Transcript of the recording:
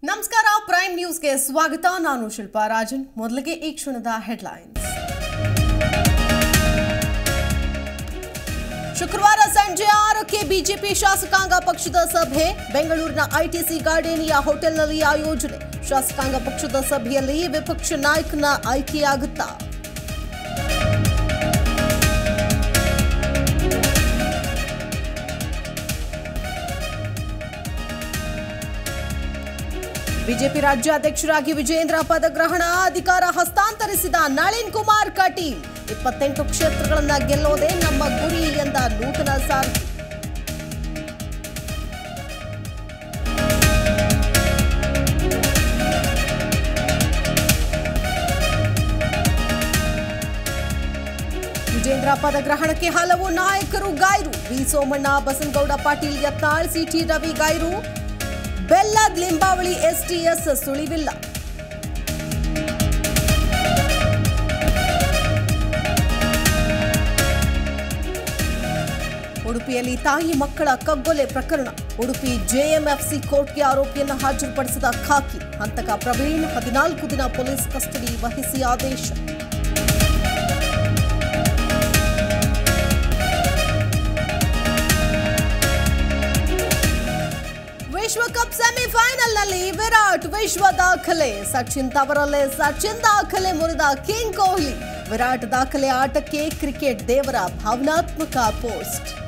ನಮಸ್ಕಾರ ಪ್ರೈಮ್ ನ್ಯೂಸ್ಗೆ ಸ್ವಾಗತ ನಾನು ಶಿಲ್ಪಾ ರಾಜನ್ ಮೊದಲಿಗೆ ಈ ಕ್ಷಣದ ಹೆಡ್ಲೈನ್ಸ್ ಶುಕ್ರವಾರ ಸಂಜೆ ಆರಕ್ಕೆ ಬಿಜೆಪಿ ಶಾಸಕಾಂಗ ಪಕ್ಷದ ಸಭೆ ಬೆಂಗಳೂರಿನ ಐಟಿಸಿ ಗಾರ್ಡೇನಿಯಾ ಹೋಟೆಲ್ನಲ್ಲಿ ಆಯೋಜನೆ ಶಾಸಕಾಂಗ ಪಕ್ಷದ ಸಭೆಯಲ್ಲಿ ವಿಪಕ್ಷ ನಾಯಕನ ಆಯ್ಕೆಯಾಗುತ್ತಾ ಬಿಜೆಪಿ ರಾಜ್ಯಾಧ್ಯಕ್ಷರಾಗಿ ವಿಜೇಂದ್ರ ಪದಗ್ರಹಣ ಅಧಿಕಾರ ಹಸ್ತಾಂತರಿಸಿದ ನಳಿನ್ ಕುಮಾರ್ ಕಟೀಲ್ ಇಪ್ಪತ್ತೆಂಟು ಕ್ಷೇತ್ರಗಳನ್ನ ಗೆಲ್ಲೋದೇ ನಮ್ಮ ಗುರಿ ಎಂದ ನೂತನ ಸಾರಥಿ ವಿಜೇಂದ್ರ ಪದಗ್ರಹಣಕ್ಕೆ ಹಲವು ನಾಯಕರು ಗೈರು ವಿ ಸೋಮಣ್ಣ ಬಸನಗೌಡ ಪಾಟೀಲ್ ಯತ್ನಾಳ್ ಸಿಟಿ ರವಿ ಗೈರು ಬೆಲ್ಲದ್ ಲಿಂಬಾವಳಿ ಎಸ್ಟಿಎಸ್ ಸುಳಿವಿಲ್ಲ ಉಡುಪಿಯಲ್ಲಿ ತಾಯಿ ಮಕ್ಕಳ ಕಗ್ಗೊಲೆ ಪ್ರಕರಣ ಉಡುಪಿ ಜೆಎಂಎಫ್ಸಿ ಕೋರ್ಟ್ಗೆ ಆರೋಪಿಯನ್ನು ಹಾಜರುಪಡಿಸಿದ ಖಾಕಿ ಹಂತಕ ಪ್ರವೀಣ್ ಹದಿನಾಲ್ಕು ದಿನ ಪೊಲೀಸ್ ಕಸ್ಟಡಿ ವಹಿಸಿ ಆದೇಶ ವಿಶ್ವಕಪ್ ಸೆಮಿಫೈನಲ್ನಲ್ಲಿ ವಿರಾಟ್ ವಿಶ್ವ ದಾಖಲೆ ಸಚಿನ್ ತವರಲ್ಲೇ ಸಚಿನ್ ದಾಖಲೆ ಮುರಿದ ಕಿಂಗ್ ಕೊಹ್ಲಿ ವಿರಾಟ್ ದಾಖಲೆ ಆಟಕ್ಕೆ ಕ್ರಿಕೆಟ್ ದೇವರ ಭಾವನಾತ್ಮಕ ಪೋಸ್ಟ್